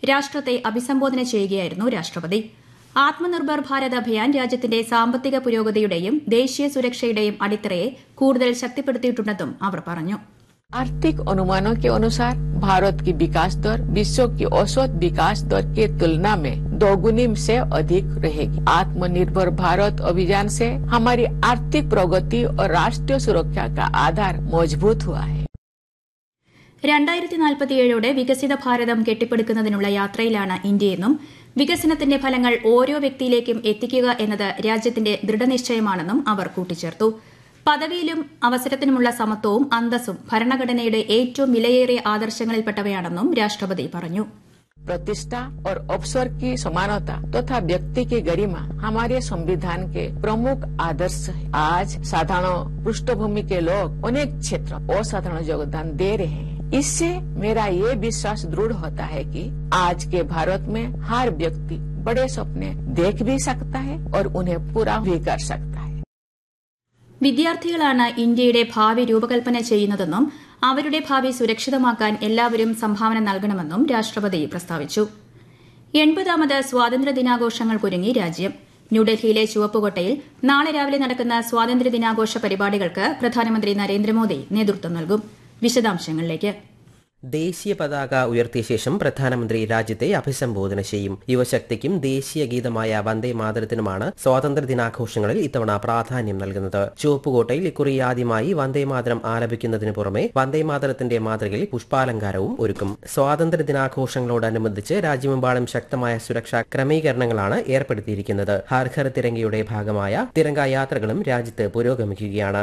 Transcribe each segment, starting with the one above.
രാഷ്ട്രത്തെ അഭിസംബോധന ചെയ്യുകയായിരുന്നു രാഷ്ട്രപതി ആത്മനിർഭർ ഭാരത് അഭിയാൻ രാജ്യത്തിന്റെ സാമ്പത്തിക പുരോഗതിയുടെയും ദേശീയ സുരക്ഷയുടെയും അടിത്തറയെ കൂടുതൽ ശക്തിപ്പെടുത്തിയിട്ടുണ്ടെന്നും അവർ പറഞ്ഞു आर्थिक अनुमानों के अनुसार भारत की विकास दर विश्व की औसत विकास दर के तुलना में दोगुनी से अधिक रहेगी आत्मनिर्भर भारत अभियान से हमारी आर्थिक प्रगति और राष्ट्रीय सुरक्षा का आधार मजबूत हुआ है രണ്ടായിരത്തി നാൽപ്പത്തിയേഴോടെ വികസിത ഭാരതം കെട്ടിപ്പടുക്കുന്നതിനുള്ള യാത്രയിലാണ് ഇന്ത്യയെന്നും വികസനത്തിന്റെ ഫലങ്ങൾ ഓരോ വ്യക്തിയിലേക്കും എത്തിക്കുക എന്നത് രാജ്യത്തിന്റെ ദൃഢനിശ്ചയമാണെന്നും അവർ കൂട്ടിച്ചേർത്തു പദവിയിലും അവസരത്തിനുമുള്ള സമത്വവും അന്തസ്സും ഭരണഘടനയുടെ ഏറ്റവും വിലയേറിയ ആദർശങ്ങളിൽപ്പെട്ടവയാണെന്നും രാഷ്ട്രപതി പറഞ്ഞു प्रतिष्ठा और अवसर की समानता तथा व्यक्ति की गरिमा हमारे संविधान के प्रमुख आदर्श है आज साधारण पृष्ठभूमि के लोग अनेक क्षेत्र असाधारण योगदान दे रहे हैं इससे मेरा ये विश्वास दृढ़ होता है कि आज के भारत में हर व्यक्ति बड़े सपने देख भी सकता है और उन्हें पूरा भी कर सकता है വിദ്യാർത്ഥികളാണ് ഇന്ത്യയുടെ ഭാവി രൂപകൽപ്പന ചെയ്യുന്നതെന്നും അവരുടെ ഭാവി സുരക്ഷിതമാക്കാൻ എല്ലാവരും സംഭാവന നൽകണമെന്നും രാഷ്ട്രപതി പ്രസ്താവിച്ചു എൺപതാമത് സ്വാതന്ത്ര്യ ദിനാഘോഷങ്ങൾക്കൊരുങ്ങി രാജ്യം ന്യൂഡൽഹിയിലെ ചുവപ്പുകോട്ടയിൽ നാളെ രാവിലെ നടക്കുന്ന സ്വാതന്ത്ര്യ ദിനാഘോഷ പരിപാടികൾക്ക് പ്രധാനമന്ത്രി നരേന്ദ്രമോദി നേതൃത്വം നൽകും വിശദാംശങ്ങളിലേക്ക് ദേശീയ പതാക ഉയർത്തിയ ശേഷം പ്രധാനമന്ത്രി രാജ്യത്തെ അഭിസംബോധന ചെയ്യും യുവശക്തിക്കും ദേശീയ ഗീതമായ വന്ദേ മാതരത്തിനുമാണ് സ്വാതന്ത്ര്യ ദിനാഘോഷങ്ങളിൽ ഇത്തവണ പ്രാധാന്യം നൽകുന്നത് ചുവപ്പുകോട്ടയിൽ ഇക്കുറി ആദ്യമായി വന്ദേ മാതരം ആലപിക്കുന്നതിന് പുറമെ വന്ദേ മാതരത്തിന്റെ മാതൃകയിൽ പുഷ്പാലങ്കാരവും ഒരുക്കും സ്വാതന്ത്ര്യ ദിനാഘോഷങ്ങളോടനുബന്ധിച്ച് രാജ്യമെമ്പാടും ശക്തമായ സുരക്ഷാ ക്രമീകരണങ്ങളാണ് ഏർപ്പെടുത്തിയിരിക്കുന്നത് ഹർ ഘർ തിരങ്കയുടെ ഭാഗമായ തിരങ്ക യാത്രകളും രാജ്യത്ത് പുരോഗമിക്കുകയാണ്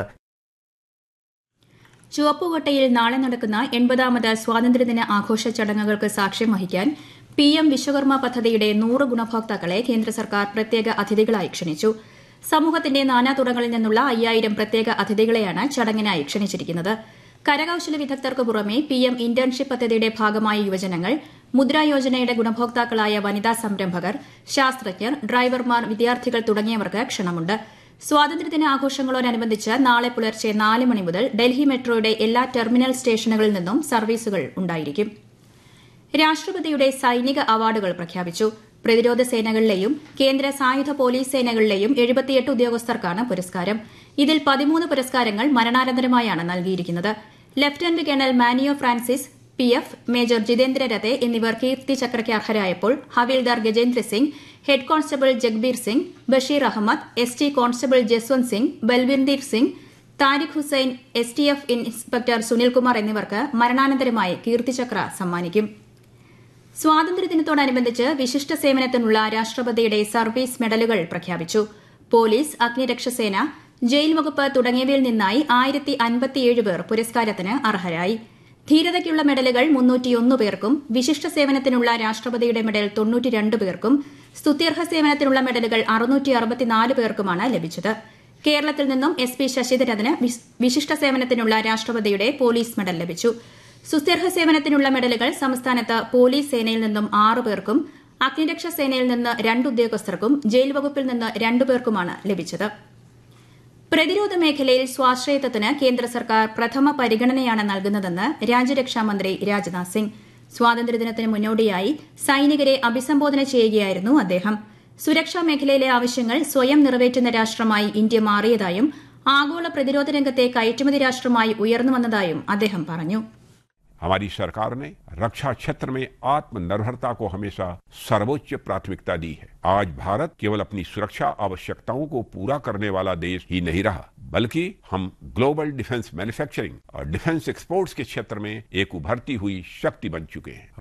ചുവപ്പുകോട്ടയിൽ നാളെ നടക്കുന്ന എൺപതാമത് സ്വാതന്ത്ര്യദിന ആഘോഷ ചടങ്ങുകൾക്ക് സാക്ഷ്യം വഹിക്കാൻ പി എം വിശ്വകർമ്മ പദ്ധതിയുടെ നൂറ് ഗുണഭോക്താക്കളെ കേന്ദ്ര സർക്കാർ പ്രത്യേക അതിഥികളായി ക്ഷണിച്ചു സമൂഹത്തിന്റെ നാനാതുറകളിൽ നിന്നുള്ള അയ്യായിരം പ്രത്യേക അതിഥികളെയാണ് ചടങ്ങിനായി ക്ഷണിച്ചിരിക്കുന്നത് കരകൌശല വിദഗ്ധർക്ക് പുറമെ പി എം ഇന്റേൺഷിപ്പ് പദ്ധതിയുടെ ഭാഗമായ യുവജനങ്ങൾ മുദ്രാ യോജനയുടെ ഗുണഭോക്താക്കളായ വനിതാ സംരംഭകർ ശാസ്ത്രജ്ഞർ ഡ്രൈവർമാർ വിദ്യാർത്ഥികൾ തുടങ്ങിയവർക്ക് ക്ഷണമുണ്ട് സ്വാതന്ത്ര്യദിന ആഘോഷങ്ങളോടനുബന്ധിച്ച് നാളെ പുലർച്ചെ നാല് മണി മുതൽ ഡൽഹി മെട്രോയുടെ എല്ലാ ടെർമിനൽ സ്റ്റേഷനുകളിൽ നിന്നും സർവീസുകൾ ഉണ്ടായിരിക്കും രാഷ്ട്രപതിയുടെ സൈനിക അവാർഡുകൾ പ്രഖ്യാപിച്ചു പ്രതിരോധ സേനകളിലെയും കേന്ദ്ര സായുധ പോലീസ് സേനകളിലെയും എഴുപത്തിയെട്ട് ഉദ്യോഗസ്ഥർക്കാണ് പുരസ്കാരം ഇതിൽ പതിമൂന്ന് പുരസ്കാരങ്ങൾ മരണാനന്തരമായാണ് നൽകിയിരിക്കുന്നത് lieutenant colonel മാനിയോ Francis P F major Jitendra രഥെ എന്നിവർ കീർത്തി ചക്രയ്ക്ക് അർഹരായപ്പോൾ havildar Gajendra Singh head constable Jagbir Singh Basheer Ahmed S T constable Jaswant Singh ബൽവീർദീർ Singh Tariq Hussain S T F inspector Sunilkumar എന്നിവർക്ക് മരണാനന്തരമായി കീർത്തിചക്ര സമ്മാനിക്കും സ്വാതന്ത്ര്യദിനത്തോടനുബന്ധിച്ച് വിശിഷ്ട സേവനത്തിനുള്ള രാഷ്ട്രപതിയുടെ സർവീസ് മെഡലുകൾ പ്രഖ്യാപിച്ചു പോലീസ് അഗ്നിരക്ഷസേന ജയിൽ വകുപ്പ് തുടങ്ങിയവയിൽ നിന്നായി ആയിരത്തി അൻപത്തിയേഴ് പേർ പുരസ്കാരത്തിന് അർഹരായി ധീരതയ്ക്കുള്ള മെഡലുകൾ മുന്നൂറ്റിയൊന്ന് പേർക്കും വിശിഷ്ട സേവനത്തിനുള്ള രാഷ്ട്രപതിയുടെ മെഡൽ തൊണ്ണൂറ്റിരണ്ട് പേർക്കും സ്തുത്യർഹ സേവനത്തിനുള്ള മെഡലുകൾ അറുന്നൂറ്റി അറുപത്തിനാല് പേർക്കുമാണ് ലഭിച്ചത് കേരളത്തിൽ നിന്നും എസ് പി ശശിധരന് വിശിഷ്ട സേവനത്തിനുള്ള രാഷ്ട്രപതിയുടെ പോലീസ് മെഡൽ ലഭിച്ചു സുസ്ഥിർഹ സേവനത്തിനുള്ള മെഡലുകൾ സംസ്ഥാനത്ത് പോലീസ് സേനയിൽ നിന്നും ആറ് പേർക്കും അഗ്നിരക്ഷാ സേനയിൽ നിന്ന് രണ്ട് ഉദ്യോഗസ്ഥർക്കും ജയിൽ വകുപ്പിൽ നിന്ന് രണ്ടുപേർക്കുമാണ് ലഭിച്ചത് പ്രതിരോധ മേഖലയിൽ സ്വാശ്രയത്വത്തിന് കേന്ദ്ര സർക്കാർ പ്രഥമ പരിഗണനയാണ് നൽകുന്നതെന്ന് രാജ്യരക്ഷാമന്ത്രി രാജ്നാഥ് സിംഗ് സ്വാതന്ത്ര്യദിനത്തിന് മുന്നോടിയായി സൈനികരെ അഭിസംബോധന ചെയ്യുകയായിരുന്നു അദ്ദേഹം സുരക്ഷാ മേഖലയിലെ ആവശ്യങ്ങൾ സ്വയം നിറവേറ്റുന്ന രാഷ്ട്രമായി ഇന്ത്യ മാറിയതായും ആഗോള പ്രതിരോധ രംഗത്തെ കയറ്റുമതി രാഷ്ട്രമായി ഉയർന്നുവന്നതായും അദ്ദേഹം പറഞ്ഞു हमारी सरकार ने रक्षा क्षेत्र में आत्मनिर्भरता को हमेशा सर्वोच्च प्राथमिकता दी है आज भारत केवल अपनी सुरक्षा आवश्यकताओं को पूरा करने वाला देश ही नहीं रहा बल्कि हम ग्लोबल डिफेंस मैन्युफैक्चरिंग और डिफेंस एक्सपोर्ट्स के क्षेत्र में एक उभरती हुई शक्ति बन चुके हैं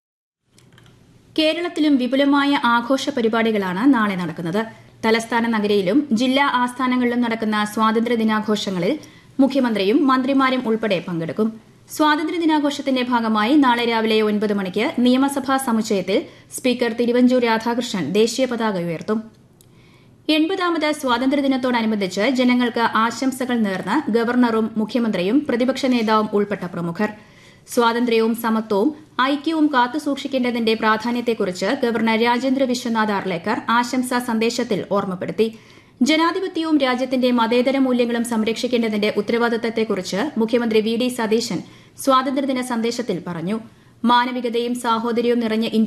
കേരളത്തിലും വിപുലമായ ആഘോഷ പരിപാടികളാണ് നാളെ നടക്കുന്നത് തലസ്ഥാന നഗരിയിലും ജില്ലാ ആസ്ഥാനങ്ങളിലും നടക്കുന്ന സ്വാതന്ത്ര്യ ദിനാഘോഷങ്ങളിൽ മുഖ്യമന്ത്രിയും മന്ത്രിമാരും ഉൾപ്പെടെ പങ്കെടുക്കും സ്വാതന്ത്ര്യ ദിനാഘോഷത്തിന്റെ ഭാഗമായി നാളെ രാവിലെ ഒൻപത് മണിക്ക് നിയമസഭാ സമുച്ചയത്തിൽ സ്പീക്കർ തിരുവഞ്ചൂർ രാധാകൃഷ്ണൻ ദേശീയ പതാക ഉയർത്തും എൺപതാമത് സ്വാതന്ത്ര്യദിനത്തോടനുബന്ധിച്ച് ജനങ്ങൾക്ക് ആശംസകൾ നേർന്ന് ഗവർണറും മുഖ്യമന്ത്രിയും പ്രതിപക്ഷ നേതാവും ഉൾപ്പെട്ട പ്രമുഖർ സ്വാതന്ത്ര്യവും സമത്വവും ഐക്യവും കാത്തുസൂക്ഷിക്കേണ്ടതിന്റെ പ്രാധാന്യത്തെക്കുറിച്ച് ഗവർണർ രാജേന്ദ്ര വിശ്വനാഥ് ആർലേക്കർ ആശംസാ സന്ദേശത്തിൽ ഓർമ്മപ്പെടുത്തി ജനാധിപത്യവും രാജ്യത്തിന്റെ മതേതര മൂല്യങ്ങളും സംരക്ഷിക്കേണ്ടതിന്റെ ഉത്തരവാദിത്തത്തെക്കുറിച്ച് മുഖ്യമന്ത്രി വി ഡി സതീശൻ സ്വാതന്ത്ര്യദിന സന്ദേശത്തിൽ പറഞ്ഞു മാനവികതയും സാഹോദര്യവും നിറഞ്ഞ